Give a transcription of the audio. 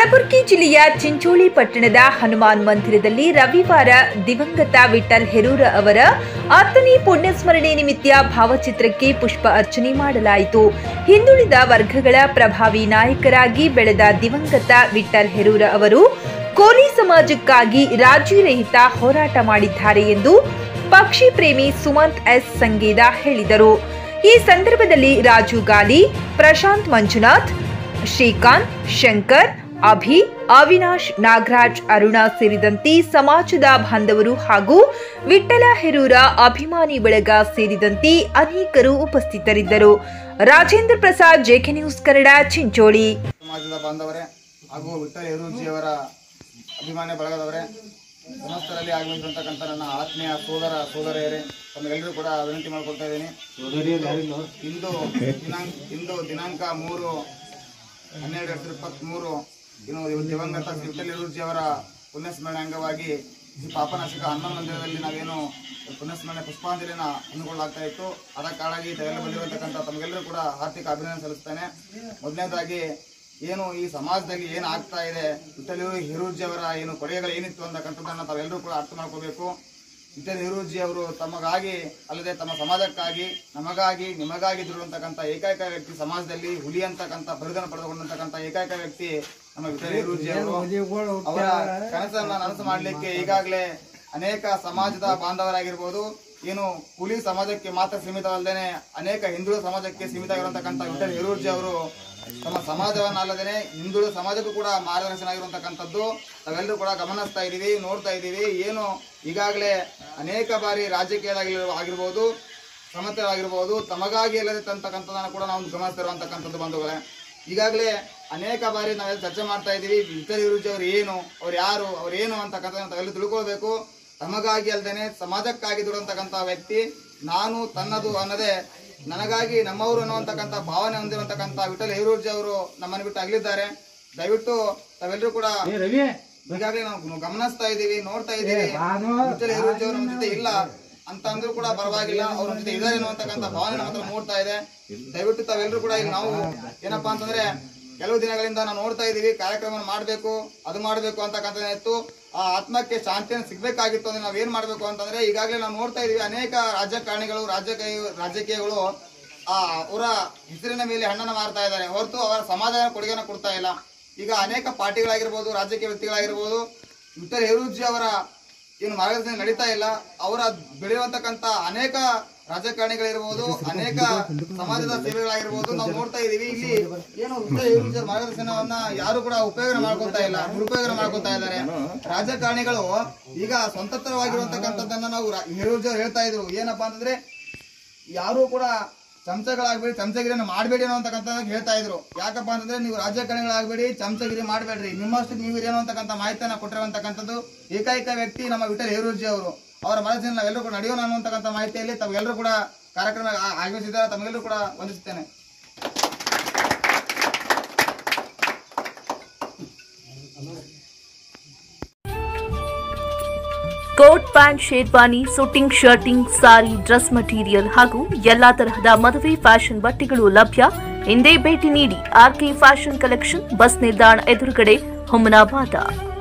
ಕಲಬುರಗಿ ಜಿಲ್ಲೆಯ ಚಿಂಚೋಳಿ ಪಟ್ಟಣದ ಹನುಮಾನ್ ಮಂದಿರದಲ್ಲಿ ರವಿವಾರ ದಿವಂಗತ ವಿಠಲ್ ಹೆರೂರ ಅವರ ಹತ್ತನೇ ಪುಣ್ಯಸ್ಮರಣೆ ನಿಮಿತ್ತ ಭಾವಚಿತ್ರಕ್ಕೆ ಪುಷ್ಪ ಅರ್ಚನೆ ಮಾಡಲಾಯಿತು ಹಿಂದುಳಿದ ವರ್ಗಗಳ ಪ್ರಭಾವಿ ನಾಯಕರಾಗಿ ಬೆಳೆದ ದಿವಂಗತ ವಿಠಲ್ ಹೆರೂರ ಅವರು ಕೋಲಿ ಸಮಾಜಕ್ಕಾಗಿ ರಾಜ್ಯರಹಿತ ಹೋರಾಟ ಮಾಡಿದ್ದಾರೆ ಎಂದು ಪಕ್ಷಿ ಪ್ರೇಮಿ ಸುಮಂತ್ ಎಸ್ ಸಂಗೀದ ಹೇಳಿದರು ಈ ಸಂದರ್ಭದಲ್ಲಿ ರಾಜು ಗಾಲಿ ಪ್ರಶಾಂತ್ ಮಂಜುನಾಥ್ ಶ್ರೀಕಾಂತ್ ಶಂಕರ್ ಅಭಿ ಅವಿನಾಶ್ ನಾಗರಾಜ್ ಅರುಣ ಸೇರಿದಂತೆ ಸಮಾಜದ ಬಾಂಧವರು ಹಾಗೂ ವಿಠಲ ಹೆರೂರ ಅಭಿಮಾನಿ ಬಳಗ ಸೇರಿದಂತೆ ಅನೇಕರು ಉಪಸ್ಥಿತರಿದ್ದರು ರಾಜೇಂದ್ರ ಪ್ರಸಾದ್ ಜೆಕೆ ನ್ಯೂಸ್ ಕನ್ನಡ ಚಿಂಚೋಳಿ ಸಮಾಜದ ಬಾಂಧವರೇ ಹಾಗೂ ವಿಠಲ್ ಹೆರೂಜಿಯವರ ಅಭಿಮಾನಿ ಬಳಗದವರೇ ಸಮಸ್ತರಲ್ಲಿ ಆಗಮಿಸಿರ್ತಕ್ಕಂಥ ನನ್ನ ಆತ್ಮೀಯ ಸೋದರ ಸೋದರಿಯರೇ ತಮಗೆಲ್ಲರೂ ಕೂಡ ವಿನಂತಿ ಮಾಡ್ಕೊಳ್ತಾ ಇದ್ದೀನಿ ಇಂದು ದಿನಾಂಕ ಇಂದು ದಿನಾಂಕ ಮೂರು ಹನ್ನೆರಡು ಎರಡು ಸಾವಿರದ ಇಪ್ಪತ್ತ್ಮೂರು ಇನ್ನು ಇವ- ದಿವಂಗತ ಶ್ರೀ ವಿಠಲ್ ಹೆರೂಜಿಯವರ ಪುಣ್ಯಸ್ಮರಣೆ ಅಂಗವಾಗಿ ಈ ಪಾಪನಾಶಕ ಹನುಮಾನ್ ಮಂದಿರದಲ್ಲಿ ನಾವೇನು ಪುಣ್ಯಸ್ಮರಣೆ ಪುಷ್ಪಾಂಜಲಿನ ಹಮ್ಮಿಕೊಳ್ಳಲಾಗ್ತಾ ಇತ್ತು ಅದಕ್ಕಾಗಿ ತೆಗೆದು ಬಂದಿರತಕ್ಕಂಥ ತಮಗೆಲ್ಲರೂ ಕೂಡ ಆರ್ಥಿಕ ಅಭಿನಂದನೆ ಸಲ್ಲಿಸ್ತೇನೆ ಮೊದಲನೇದಾಗಿ ಏನು ಈ ಸಮಾಜದಲ್ಲಿ ಏನು ಆಗ್ತಾ ಇದೆ ವಿಠಲ್ ಹಿರೂಜಿ ಅವರ ಏನು ಕೊಡುಗೆಗಳು ಏನಿತ್ತು ಅಂತಕ್ಕಂಥದ್ದನ್ನು ತಾವೆಲ್ಲರೂ ಕೂಡ ಅರ್ಥ ಮಾಡ್ಕೋಬೇಕು ವಿಠಲ್ ಹಿರೂಜಿ ಅವರು ತಮಗಾಗಿ ಅಲ್ಲದೆ ತಮ್ಮ ಸಮಾಜಕ್ಕಾಗಿ ನಮಗಾಗಿ ನಿಮಗಾಗಿ ದುಡಿದಂತಕ್ಕಂಥ ಏಕೈಕ ವ್ಯಕ್ತಿ ಸಮಾಜದಲ್ಲಿ ಹುಲಿ ಅಂತಕ್ಕಂಥ ಬಿರುದನ್ನು ಪಡೆದುಕೊಂಡಂತಕ್ಕಂಥ ಏಕೈಕ ವ್ಯಕ್ತಿ ನಮ್ಮ ವಿಠಲ್ ಹಿರೂಜಿ ಅವರು ಅವರ ಕನಸನ್ನ ನನಸು ಮಾಡಲಿಕ್ಕೆ ಈಗಾಗಲೇ ಅನೇಕ ಸಮಾಜದ ಬಾಂಧವರಾಗಿರ್ಬೋದು ಏನು ಹುಲಿ ಸಮಾಜಕ್ಕೆ ಮಾತ್ರ ಸೀಮಿತವಲ್ಲದೆ ಅನೇಕ ಹಿಂದುಳಿದ ಸಮಾಜಕ್ಕೆ ಸೀಮಿತವಾಗಿರತಕ್ಕಂಥ ವಿಠಲ್ ಹಿರೂರ್ಜಿ ಅವರು ತಮ್ಮ ಸಮಾಜವನ್ನಲ್ಲದೆ ಹಿಂದುಳಿದ ಸಮಾಜಕ್ಕೂ ಕೂಡ ಮಾರ್ಗದರ್ಶನ ಆಗಿರುವಂತಕ್ಕಂಥದ್ದು ನಾವೆಲ್ಲರೂ ಕೂಡ ಗಮನಿಸ್ತಾ ಇದೀವಿ ನೋಡ್ತಾ ಇದ್ದೀವಿ ಏನು ಈಗಾಗಲೇ ಅನೇಕ ಬಾರಿ ರಾಜಕೀಯದಾಗಿ ಆಗಿರ್ಬೋದು ಸಮತೆಯಾಗಿರ್ಬೋದು ತಮಗಾಗಿ ಅಲ್ಲದೆ ತಂತಕ್ಕಂಥದ್ದನ್ನು ಕೂಡ ನಾವು ಗಮನಿಸ್ತಿರುವಂತಕ್ಕಂಥದ್ದು ಬಂಧುಗಳೇ ಈಗಾಗಲೇ ಅನೇಕ ಬಾರಿ ನಾವೆಲ್ಲ ಚರ್ಚೆ ಮಾಡ್ತಾ ಇದ್ದೀವಿ ವಿಠಲ್ ವಿರುಜಿ ಅವರು ಏನು ಅವ್ರು ಯಾರು ಅವ್ರು ಏನು ಅಂತಕ್ಕಂಥದ್ದನ್ನು ತಾವೆಲ್ಲ ತಿಳ್ಕೊಳ್ಬೇಕು ತಮಗಾಗಿ ಅಲ್ಲದೆ ಸಮಾಜಕ್ಕಾಗಿ ದುಡಿದಂತಕ್ಕಂಥ ವ್ಯಕ್ತಿ ನಾನು ತನ್ನದು ಅನ್ನದೇ ನನಗಾಗಿ ನಮ್ಮವರು ಅನ್ನುವಂತಕ್ಕಂಥ ಭಾವನೆ ಹೊಂದಿರುವಂತಕ್ಕಂಥ ವಿಠಲ್ ಹೇರೂರ್ಜಿ ಅವರು ನಮ್ಮನ್ನು ಬಿಟ್ಟು ಅಗಲಿದ್ದಾರೆ ದಯವಿಟ್ಟು ತಾವೆಲ್ಲರೂ ಕೂಡ ಈಗಾಗಲೇ ನಾವು ಗಮನಿಸ್ತಾ ಇದ್ದೀವಿ ನೋಡ್ತಾ ಇದ್ದೀವಿ ವಿಠಲ್ ಹೇರೂರ್ಜಿ ಅವರು ನಮ್ಮ ಜೊತೆ ಇಲ್ಲ ಅಂತ ಅಂದ್ರೂ ಕೂಡ ಪರವಾಗಿಲ್ಲ ಅವ್ರ ಜೊತೆ ಇದ್ದಾರೆ ಅನ್ನುವಂತಕ್ಕಂಥ ಭಾವನೆ ನಮ್ಮ ಹತ್ರ ಮೂಡ್ತಾ ಇದೆ ದಯವಿಟ್ಟು ತಾವೆಲ್ಲರೂ ಕೂಡ ಇಲ್ಲಿ ನಾವು ಏನಪ್ಪಾ ಅಂತಂದ್ರೆ ಕೆಲವು ದಿನಗಳಿಂದ ನಾವು ನೋಡ್ತಾ ಇದೀವಿ ಕಾರ್ಯಕ್ರಮ ಮಾಡಬೇಕು ಅದು ಮಾಡಬೇಕು ಅಂತಕ್ಕಂಥ ಇತ್ತು ಆ ಆತ್ಮಕ್ಕೆ ಶಾಂತಿಯನ್ನು ಸಿಗ್ಬೇಕಾಗಿತ್ತು ಅಂದ್ರೆ ನಾವ್ ಏನ್ ಮಾಡ್ಬೇಕು ಅಂತಂದ್ರೆ ಈಗಾಗಲೇ ನಾವು ನೋಡ್ತಾ ಇದೀವಿ ಅನೇಕ ರಾಜಕಾರಣಿಗಳು ರಾಜಕೀಯ ರಾಜಕೀಯಗಳು ಆ ಅವರ ಹೆಸರಿನ ಮೇಲೆ ಹಣ್ಣನ್ನು ಮಾರ್ತಾ ಇದ್ದಾರೆ ಹೊರತು ಅವರ ಸಮಾಜದ ಕೊಡುಗೆಯನ್ನು ಕೊಡ್ತಾ ಇಲ್ಲ ಈಗ ಅನೇಕ ಪಾರ್ಟಿಗಳಾಗಿರ್ಬೋದು ರಾಜಕೀಯ ವ್ಯಕ್ತಿಗಳಾಗಿರ್ಬೋದು ವಿಠಲ್ ಹೇರೂಜಿ ಅವರ ಏನು ಮಾರ್ಗದರ್ಶನ ನಡೀತಾ ಇಲ್ಲ ಅವರ ಬೆಳೆಯುವಂತಕ್ಕಂತ ಅನೇಕ ರಾಜಕಾರಣಿಗಳಿರ್ಬೋದು ಅನೇಕ ಸಮಾಜದ ಸೇವೆಗಳಾಗಿರ್ಬೋದು ನಾವು ನೋಡ್ತಾ ಇದೀವಿ ಇಲ್ಲಿ ಏನು ವಿಠಲ್ ಹೇರೂಜಿ ಅವರ ಮಾರ್ಗದರ್ಶನವನ್ನ ಯಾರು ಕೂಡ ಉಪಯೋಗ ಮಾಡ್ಕೊಳ್ತಾ ಇಲ್ಲ ದುರುಪಯೋಗ ಮಾಡ್ಕೊಳ್ತಾ ಇದ್ದಾರೆ ರಾಜಕಾರಣಿಗಳು ಈಗ ಸ್ವಂತತ್ರವಾಗಿರುವಂತಕ್ಕಂಥದ್ದನ್ನ ನಾವು ರಾ- ಹೇರೂಜಿ ಅವರು ಹೇಳ್ತಾ ಇದ್ರು ಏನಪ್ಪಾ ಅಂತಂದ್ರೆ ಯಾರು ಕೂಡ ಚಮಚಗಳಾಗ್ಬೇಡಿ ಚಮಚಗಿರಿಯನ್ನು ಮಾಡಬೇಡಿ ಅನ್ನೋಂತಕ್ಕಂಥ ಹೇಳ್ತಾ ಇದ್ರು ಯಾಕಪ್ಪ ಅಂತಂದ್ರೆ ನೀವು ರಾಜಕಾರಣಿಗಳಾಗಬೇಡಿ ಚಮಚಗಿರಿ ಮಾಡಬೇಡ್ರಿ ನಿಮ್ಮಷ್ಟು ನೀವು ಏನು ಅಂತಕ್ಕಂಥ ಮಾಹಿತಿಯನ್ನ ಕೊಟ್ಟಿರುವಂತಕ್ಕಂಥದ್ದು ಏಕೈಕ ವ್ಯಕ್ತಿ ನಮ್ಮ ವಿಠಲ್ ಹೇರೂಜಿ ಅವರು ಅವರ ಮನಸ್ಸಿನಲ್ಲಿ ನಾವೆಲ್ಲರೂ ಕೂಡ ನಡೆಯೋಣ ಅನ್ನುವಂತಕ್ಕಂಥ ಮಾಹಿತಿಯಲ್ಲಿ ತಾವೆಲ್ಲರೂ ಕೂಡ ಕಾರ್ಯಕ್ರಮ ಆ- ಆಗಮಿಸಿದ್ದಾರೆ ತಮಗೆಲ್ಲರೂ ಕೂಡ ವಂದಿಸುತ್ತೇನೆ coat pant sherwani suiting shirting sari dress material ಹಾಗೂ ಎಲ್ಲಾ ತರಹದ ಮದುವೆ ಫ್ಯಾಷನ್ ಬಟ್ಟೆಗಳು ಲಭ್ಯ ಹಿಂದೆ ಭೇಟಿ ನೀಡಿ ಆರ್ಕೆ ಫ್ಯಾಷನ್ ಕಲೆಕ್ಷನ್ ಬಸ್ ನಿಲ್ದಾಣ ಎದುರುಗಡೆ ಹುಮನಾಬಾದ